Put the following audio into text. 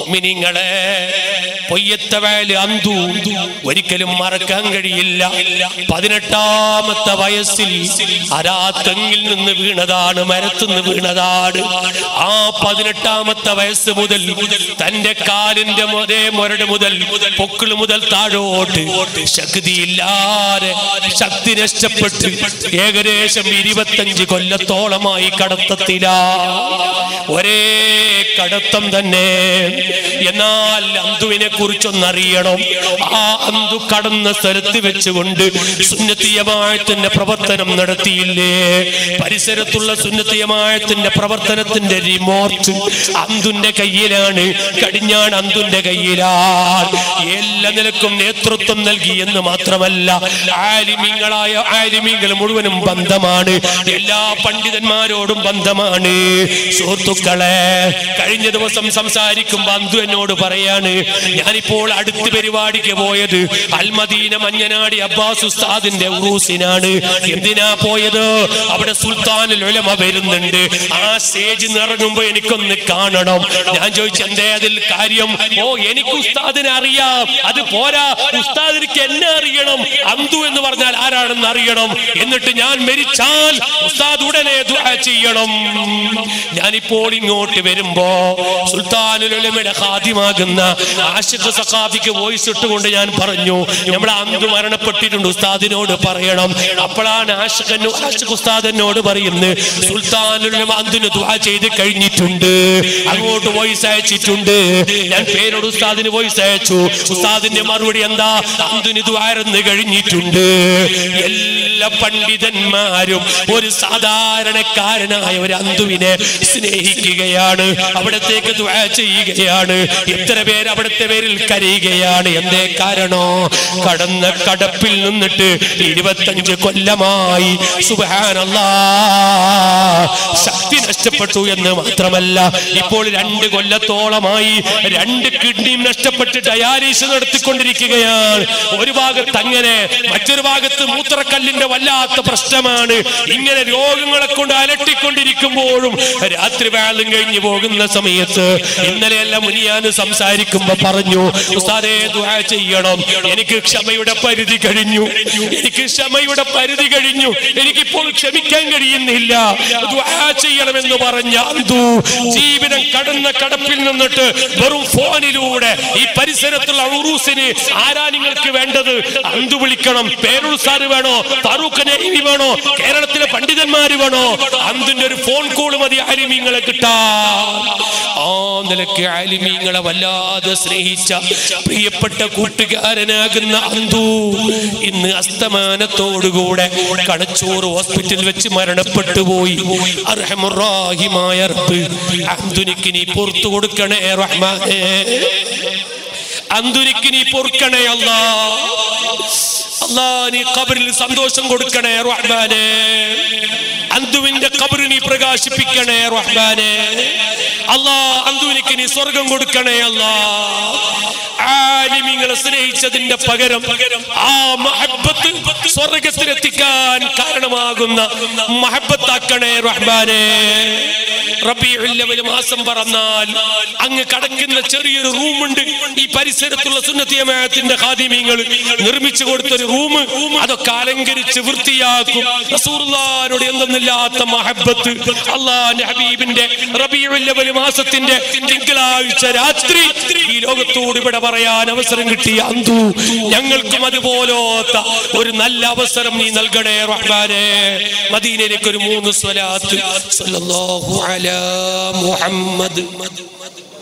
മുഅ്മിനീങ്ങളെ പൊയ്യത്തവയല് അന്തു ഒരിക്കലും മറക്കാൻ കഴിയില്ല പതിനെട്ടാമത്തെ വയസ്സിൽ അരാ തെങ്ങിൽ നിന്ന് വീണതാണ് മരത്തുനിന്ന് വീണതാണ് ആ പതിനെട്ടാമത്തെ വയസ്സ് മുതൽ തന്റെ കാലിന്റെ മുതേ മുരട് മുതൽ പൊക്കിള് മുതൽ താഴോട്ട് ശക്തിയില്ലാതെ ശക്തി നഷ്ടപ്പെട്ട് ഏകദേശം ഇരുപത്തഞ്ച് കൊല്ലത്തോളമായി കടത്തത്തില ഒരേ കടത്തം തന്നെ എന്നാൽ അന്തുവിനെ കുറിച്ചൊന്നറിയണം ആ അന്തു കടന്ന സ്ഥലത്ത് വെച്ചുകൊണ്ട് സുന്നത്തിയമായത്തിന്റെ പ്രവർത്തനം നടത്തിയില്ലേ പരിസരത്തുള്ള സുന്നത്തിയമായത്തിന്റെ പ്രവർത്തനത്തിന്റെ റിമോട്ട് അന്തുന്റെ കയ്യിലാണ് കടിഞ്ഞാൺ അന്തുന്റെ കയ്യിലാണ് എല്ലാ നിലക്കും നേതൃത്വം നൽകി എന്ന് മാത്രമല്ല ആലിമീങ്ങളായ ആലിമീങ്ങൾ മുഴുവനും ബന്ധമാണ് എല്ലാ പണ്ഡിതന്മാരോടും ബന്ധമാണ് സുഹൃത്തുക്കളെ കഴിഞ്ഞ ദിവസം സംസാരിക്കുമ്പോ അന്തു എന്നോട് പറയാണ് ഞാനിപ്പോൾ അടുത്ത പരിപാടിക്ക് പോയത് അൽമദീന മഞ്ഞനാടി അബ്ബാസ് ഉസ്താദിന്റെ ഉറൂസിനാണ് എന്തിനാ പോയത് അവിടെ സുൽത്താനിൽ ഉലമ വരുന്നുണ്ട് ആ സ്റ്റേജ് നിറങ്ങുമ്പോ എനിക്കൊന്ന് കാണണം ഞാൻ ചോദിച്ചു എന്തേ അതിൽ കാര്യം ഓ എനിക്ക് ഉസ്താദിനെ അറിയാം അത് പോരാ ഉസ്താദിനിക്ക് എന്നെ അറിയണം അന്തു എന്ന് പറഞ്ഞാൽ ആരാണെന്ന് അറിയണം എന്നിട്ട് ഞാൻ മരിച്ചാൽ ഉസ്താദ് ഉടനെ ദുആ ചെയ്യണം ഞാനിപ്പോൾ ഇങ്ങോട്ട് വരുമ്പോ സുൽത്താനുലമയുടെ ഖാദിമാകുന്ന ആഷിഖ് സഖാഫിക്ക് വോയിസ് ഇട്ടുകൊണ്ട് ഞാൻ പറഞ്ഞു നമ്മുടെ അന്തു മരണപ്പെട്ടിട്ടുണ്ട് ഉസ്താദിനോട് പറയണം അപ്പോഴാണ് ആഷിഖ് ആഷിഖ് ഉസ്താദ് എന്നോട് പറയുന്നത് സുൽത്താനുലമ അന്തിന് ദുആ ചെയ്ത് കഴിഞ്ഞിട്ടുണ്ട് അങ്ങോട്ട് വോയിസ് അയച്ചിട്ടുണ്ട് ഞാൻ പേരോട് ഉസ്താദിന് വോയിസ് അയച്ചു ഉസ്താദിന്റെ മറുപടി എന്താ അന്തിന് ദ്വാരന്ന് കഴിഞ്ഞിട്ടുണ്ട് എല്ലാ പണ്ഡിതന്മാരും ഒരു സാധാരണക്കാരനായ ഒരു അന്തുവിനെ സ്നേഹിക്കുകയാണ് അവിടത്തേക്ക് ദ്വാ ചെയ്യുകയാണ് എത്ര പേര് അവിടുത്തെ പേരിൽ കരയുകയാണ് എന്തേ കാരണോ കടന്ന കടപ്പിൽ നിന്നിട്ട് ഇരുപത്തഞ്ച് കൊല്ലമായി സുബാനല്ലാ ശക്തി നഷ്ടപ്പെട്ടു എന്ന് മാത്രമല്ല ഇപ്പോൾ രണ്ട് കൊല്ലത്തോളമായി രണ്ട് കിഡ്നിയും നഷ്ടപ്പെട്ട് ഡയാലിസ് നടത്തിക്കൊണ്ടിരിക്കുകയാണ് ഒരു ഭാഗത്ത് അങ്ങനെ മറ്റൊരു ഭാഗത്ത് മൂത്രക്കല്ലിന്റെ വല്ലാത്ത പ്രശ്നമാണ് ഇങ്ങനെ രോഗങ്ങളെ കൊണ്ട് അലട്ടിക്കൊണ്ടിരിക്കുമ്പോഴും രാത്രി വേളം കഴിഞ്ഞു പോകുന്ന സമയത്ത് ഇന്നലെയല്ല മുനിയാന് സംസാരിക്കുമ്പോ പറഞ്ഞു ഉസ്താദേ ദുആ ചെയ്യണം എനിക്ക് ക്ഷമയുടെ പരിധി കഴിഞ്ഞു എനിക്ക് ക്ഷമയുടെ പരിധി കഴിഞ്ഞു എനിക്കിപ്പോൾ ക്ഷമിക്കാൻ കഴിയുന്നില്ല ദുആ ചെയ്യണമെന്ന് പറഞ്ഞ അന്തു ജീവിതം കടന്ന കടപ്പിൽ നിന്നിട്ട് വെറും ഫോണിലൂടെ ഈ പരിസരത്തുള്ള ഉറൂസിന് ആരാ നിങ്ങൾക്ക് വേണ്ടത് അന്തു വിളിക്കണം പേരുൾ സാറ് വേണോ ഫാറൂഖ് നൈമി വേണോ കേരളത്തിലെ പണ്ഡിതന്മാര് വേണോ അന്തിന്റെ ഒരു ഫോൺ കോൾ മതി ആലിമീങ്ങളെ കിട്ടാ ആ നിലയ്ക്ക് ആലിമീങ്ങളെ വല്ലാതെ സ്നേഹിച്ച പ്രിയപ്പെട്ട കൂട്ടുകാരനാകുന്ന അന്തു ഇന്ന് അസ്തമാനത്തോടുകൂടെ കണച്ചോറ് ഹോസ്പിറ്റലിൽ വെച്ച് മരണപ്പെട്ടു പോയി അർഹമുറാഹിമായ റബ്ബ് അന്തുനിക്ക് നീ പുറത്തു കൊടുക്കണേ റഹ്മാനേ അന്തുനിക്ക് നീ പൊറുക്കണേ അല്ലാ അല്ലാ നീ ഖബറിൽ സന്തോഷം കൊടുക്കണേ റഹ്മാനെ അന്തുവിന്റെ ഖബർ നീ പ്രകാശിപ്പിക്കണേ റഹ്മാനെ അല്ലാ അന്തുവിനിക്ക് നീ സ്വർഗം കൊടുക്കണേ അല്ലാ ആലിമിങ്ങളെ സ്നേഹിച്ചതിന്റെ പകരം ആ മഹബത്ത് സ്വർഗത്തിലെത്തിക്കാൻ കാരണമാകുന്ന മഹബത്താക്കണേ റഹ്മാനെ റബിയുല്ലവൽ മാസം പറന്നാൽ അങ്ങ് കടക്കുന്ന ചെറിയൊരു റൂമുണ്ട് ഈ പരിസരത്തുള്ള സുന്നത്തിയമായത്തിന്റെ ഖാദിമീങ്ങൾ നിർമ്മിച്ചു കൊടുത്തൊരു റൂം അതൊക്കെ അലങ്കരിച്ച് വൃത്തിയാക്കും റസൂലുള്ളാഹിനോട് എന്തെന്നില്ലാത്ത മഹബത്ത് അള്ളാന്റെ ഹബീബിന്റെ റബിയുല്ലവൽ മാസത്തിന്റെ തിങ്കളാഴ്ച രാത്രി ഈ ലോകത്തോട് ഇവിടെ പറയാൻ അവസരം കിട്ടിയ അന്തു ഞങ്ങൾക്കും അതുപോലത്തെ ഒരു നല്ല അവസരം നീ നൽകണേ റഹ്മാനെ മദീനയിലേക്ക് ഒരു മൂന്ന് സ്വലാത്ത് സല്ലല്ലാഹു അലാ മുഹമ്മദ്